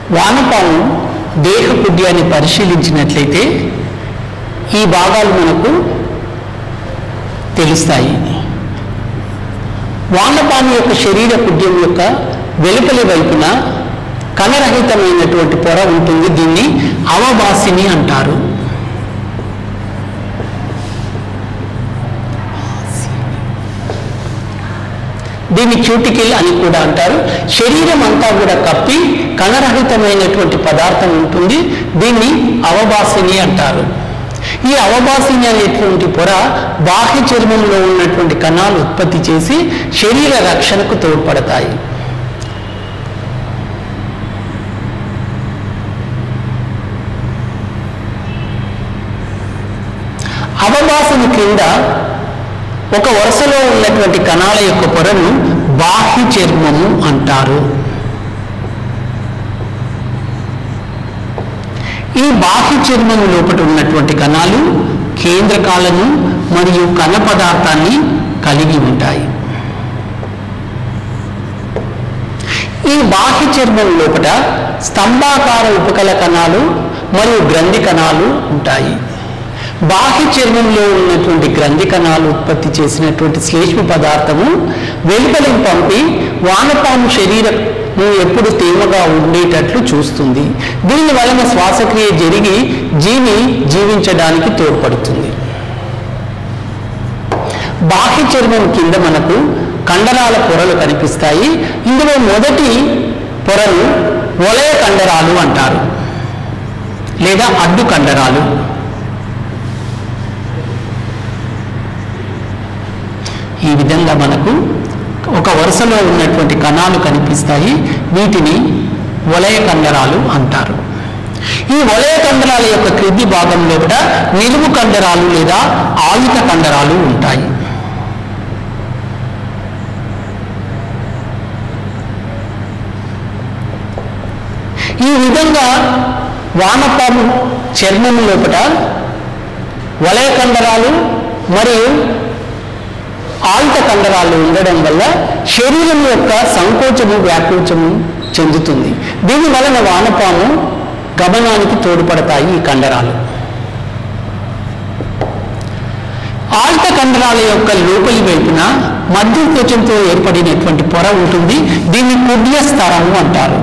వానపాము దేహ పుడ్యాన్ని పరిశీలించినట్లయితే ఈ భాగాలు మనకు తెలుస్తాయి వానపాము యొక్క శరీర పుడ్యం యొక్క వెలుపలి వైపున కణరహితమైనటువంటి పొర ఉంటుంది దీన్ని అవవాసిని అంటారు దీన్ని క్యూటికిల్ అని కూడా అంటారు శరీరం అంతా కూడా కప్పి కణరహితమైనటువంటి పదార్థం ఉంటుంది దీన్ని అవభాసిని అంటారు ఈ అవభాసిని అనేటువంటి పొర బాహ్య చర్మంలో ఉన్నటువంటి కణాలు ఉత్పత్తి చేసి శరీర రక్షణకు తోడ్పడతాయి అవభాసన క్రింద ఒక వరుసలో ఉన్నటువంటి కణాల యొక్క పొరను బాహ్య చర్మము అంటారు ఈ బాహ్య చర్మము లోపల ఉన్నటువంటి కణాలు కేంద్రకాలను మరియు కణ పదార్థాన్ని కలిగి ఉంటాయి ఈ బాహ్య చర్మం లోపల స్తంభాకార ఉపకల కణాలు మరియు గ్రంథి కణాలు ఉంటాయి బాహ్య చర్మంలో ఉన్నటువంటి గ్రంథి కణాలు ఉత్పత్తి చేసినటువంటి శ్లేష్మ పదార్థము వెలుపలికి పంపి వానపాము శరీరము ఎప్పుడు తేమగా ఉండేటట్లు చూస్తుంది దీని వలన శ్వాసక్రియ జరిగి జీవి జీవించడానికి తోడ్పడుతుంది బాహ్య చర్మం కింద మనకు కండరాల పొరలు కనిపిస్తాయి ఇందులో మొదటి పొరలు వలయ కండరాలు అంటారు లేదా అడ్డు కండరాలు ఈ విధంగా మనకు ఒక వరుసలో ఉన్నటువంటి కణాలు కనిపిస్తాయి వీటిని వలయ కండరాలు అంటారు ఈ వలయ కండరాల యొక్క క్రింది భాగంలో కూడా నిలువు కండరాలు లేదా ఆయుధ కండరాలు ఉంటాయి ఈ విధంగా వానపాము చర్మం లోపల వలయ కండరాలు మరియు ఆల్ట కండరాలు ఉండడం వల్ల శరీరం యొక్క సంకోచము వ్యాకోచము చెందుతుంది దీని వలన వానపాము గమనానికి తోడ్పడతాయి ఈ కండరాలు ఆల్ట కండరాల యొక్క లోపలి వైపున మధ్య త్వచంతో ఏర్పడినటువంటి పొర ఉంటుంది దీన్ని కుడ్య స్థరము అంటారు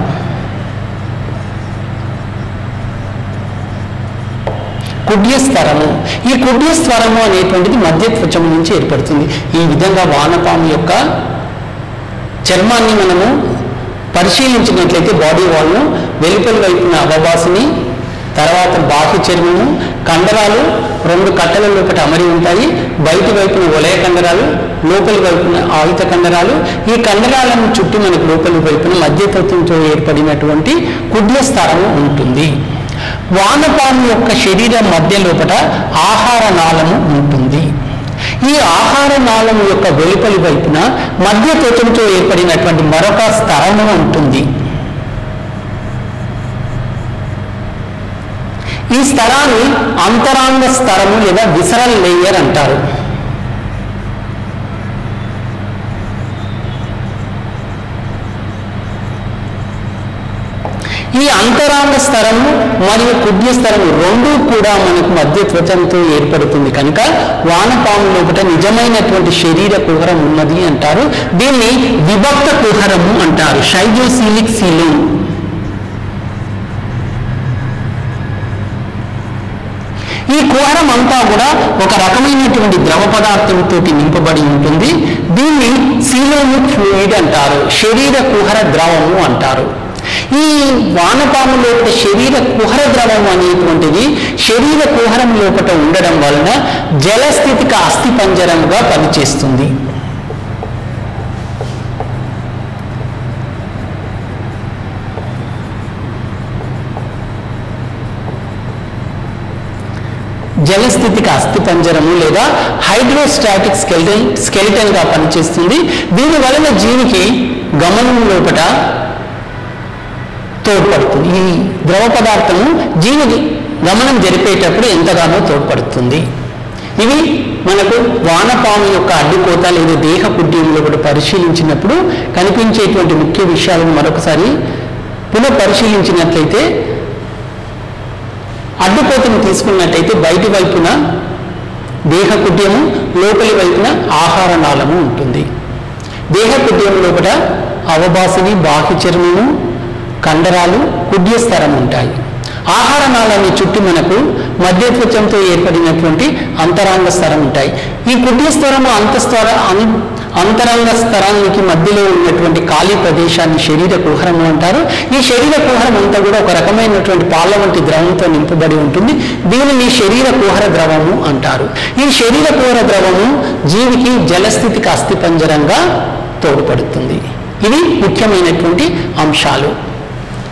కుడ్యస్వరము ఈ కుడ్యస్వరము అనేటువంటిది మధ్య త్వచం నుంచి ఏర్పడుతుంది ఈ విధంగా వానపాము యొక్క చర్మాన్ని మనము పరిశీలించినట్లయితే బాడీ వాల్ను వెలుపలి వైపున అవభాసిని తర్వాత బాహ్య చర్మము కండరాలు రెండు కట్టల లోపల అమరి ఉంటాయి బయటి వైపున వలయ కండరాలు లోపలి వైపున ఆయుధ కండరాలు ఈ కండరాలను చుట్టూ మనకు లోపలి వైపున మధ్యతత్వంతో ఏర్పడినటువంటి కుడ్య స్థానము ఉంటుంది వానపాము యొక్క శరీరం మధ్య లోపల ఆహార నాళము ఉంటుంది ఈ ఆహార నాళము యొక్క వెలుపలి వైపున మధ్య త్వచంతో ఏర్పడినటువంటి మరొక స్థరము ఉంటుంది ఈ స్థరాన్ని అంతరాంగ స్థరము లేదా విసరల్ లేయర్ అంటారు ఈ అంతరాంగ స్థరము మరియు కుడ్య స్థరము రెండూ కూడా మనకు మధ్య త్వచంతో ఏర్పడుతుంది కనుక వానపాము లోపల నిజమైనటువంటి శరీర కుహరం ఉన్నది అంటారు దీన్ని విభక్త కుహరము అంటారు షైజోసీలిక్ సీలింగ్ ఈ కుహరం అంతా కూడా ఒక రకమైనటువంటి ద్రవ పదార్థంతో నింపబడి ఉంటుంది దీన్ని సీలోమిక్ ఫ్లూయిడ్ అంటారు శరీర కుహర ద్రవము అంటారు ఈ వానపాము లోపల శరీర కుహర ద్రవం అనేటువంటిది శరీర కుహరం లోపల ఉండడం వలన జలస్థితిక అస్థి పంజరంగా పనిచేస్తుంది జలస్థితికి అస్థి పంజరము లేదా హైడ్రోస్టాటిక్ స్కెలిటన్ స్కెలిటన్ గా పనిచేస్తుంది దీని వలన జీవికి గమనం లోపల తోడ్పడుతుంది ఈ ద్రవ పదార్థము జీవి గమనం జరిపేటప్పుడు ఎంతగానో తోడ్పడుతుంది ఇవి మనకు వానపాము యొక్క అడ్డుకోత లేదా దేహ పుడ్యంలో కూడా పరిశీలించినప్పుడు కనిపించేటువంటి ముఖ్య విషయాలను మరొకసారి పునః పరిశీలించినట్లయితే అడ్డుకోతను తీసుకున్నట్టయితే బయటి వైపున దేహకుడ్యము లోపలి వైపున ఆహార నాళము ఉంటుంది దేహకుడ్యం లోపల అవభాసిని బాహ్య చర్మము కండరాలు కుడ్యస్తరం ఉంటాయి ఆహార నాళాన్ని చుట్టి మనకు మధ్యత్వచంతో ఏర్పడినటువంటి అంతరాంగ స్తరం ఉంటాయి ఈ కుడ్యస్తరము అంతస్తర అన్ అంతరంగ స్తరానికి మధ్యలో ఉన్నటువంటి ఖాళీ ప్రదేశాన్ని శరీర కుహరము అంటారు ఈ శరీర కుహరం అంతా కూడా ఒక రకమైనటువంటి పాల వంటి ద్రవంతో నింపబడి ఉంటుంది దీనిని శరీర కుహర ద్రవము అంటారు ఈ శరీర కుహర ద్రవము జీవికి జలస్థితికి అస్థిపంజరంగా తోడ్పడుతుంది ఇవి ముఖ్యమైనటువంటి అంశాలు